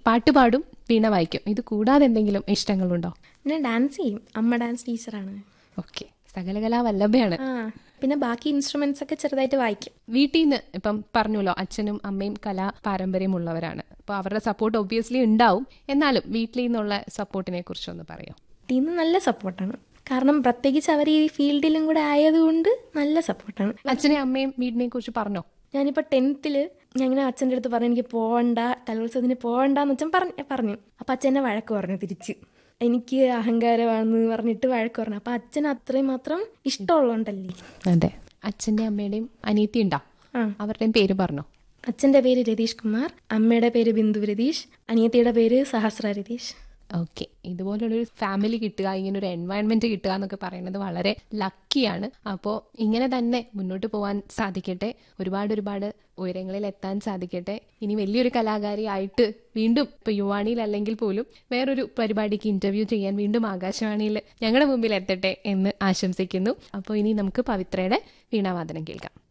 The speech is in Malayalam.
പാട്ട് പാടും വീണ വായിക്കും ഇത് കൂടാതെ എന്തെങ്കിലും ഇഷ്ടങ്ങളുണ്ടോ പിന്നെ ഡാൻസ് ചെയ്യും അമ്മ ഡാൻസ് ടീച്ചറാണ് ഓക്കെ സകലകലാ വല്ലഭയാണ് ആ പിന്നെ ബാക്കി ഇൻസ്ട്രുമെന്റ്സ് ഒക്കെ ചെറുതായിട്ട് വായിക്കും വീട്ടിൽ നിന്ന് ഇപ്പം പറഞ്ഞല്ലോ അച്ഛനും അമ്മയും കലാ പാരമ്പര്യമുള്ളവരാണ് അപ്പോൾ അവരുടെ സപ്പോർട്ട് ഒബ്വിയസ്ലി ഉണ്ടാവും എന്നാലും വീട്ടിൽ നിന്നുള്ള സപ്പോർട്ടിനെ കുറിച്ചൊന്ന് പറയോ ടീം നല്ല സപ്പോർട്ടാണ് കാരണം പ്രത്യേകിച്ച് അവർ ഈ ഫീൽഡിലും കൂടെ ആയതുകൊണ്ട് നല്ല സപ്പോർട്ടാണ് അച്ഛനെയും അമ്മയും വീടിനെ കുറിച്ച് പറഞ്ഞോ ഞാനിപ്പോൾ ടെൻത്തിൽ ഞാൻ ഇങ്ങനെ അച്ഛൻ്റെ അടുത്ത് പറഞ്ഞു എനിക്ക് പോകണ്ട കലോത്സവത്തിന് പോകണ്ടെന്ന് അച്ഛൻ പറഞ്ഞു പറഞ്ഞു അപ്പം അച്ഛൻ എന്നെ വഴക്ക് പറഞ്ഞു തിരിച്ച് എനിക്ക് അഹങ്കാരമാണെന്ന് പറഞ്ഞിട്ട് വഴക്ക് പറഞ്ഞു അപ്പം അച്ഛൻ അത്രയും മാത്രം ഇഷ്ടമുള്ളതുകൊണ്ടല്ലേ അതെ അച്ഛൻ്റെ അമ്മയുടെയും അനിയത്തി ഉണ്ടാ ആ. അവരുടെയും പേര് പറഞ്ഞോ അച്ഛൻ്റെ പേര് രതീഷ് കുമാർ അമ്മയുടെ പേര് ബിന്ദു രതീഷ് അനിയത്തിയുടെ പേര് സഹസ്ര രതീഷ് ഓക്കെ ഇതുപോലുള്ളൊരു ഫാമിലി കിട്ടുക ഇങ്ങനെ ഒരു എൻവയൺമെന്റ് കിട്ടുക എന്നൊക്കെ പറയുന്നത് വളരെ ലക്കിയാണ് അപ്പോൾ ഇങ്ങനെ തന്നെ മുന്നോട്ട് പോകാൻ സാധിക്കട്ടെ ഒരുപാട് ഒരുപാട് ഉയരങ്ങളിൽ എത്താൻ സാധിക്കട്ടെ ഇനി വലിയൊരു കലാകാരി ആയിട്ട് വീണ്ടും ഇപ്പൊ യുവാണിയിൽ അല്ലെങ്കിൽ പോലും വേറൊരു പരിപാടിക്ക് ഇന്റർവ്യൂ ചെയ്യാൻ വീണ്ടും ആകാശവാണിയിൽ ഞങ്ങളുടെ മുമ്പിൽ എത്തട്ടെ എന്ന് ആശംസിക്കുന്നു അപ്പോൾ ഇനി നമുക്ക് പവിത്രയുടെ വീണാവാദനം കേൾക്കാം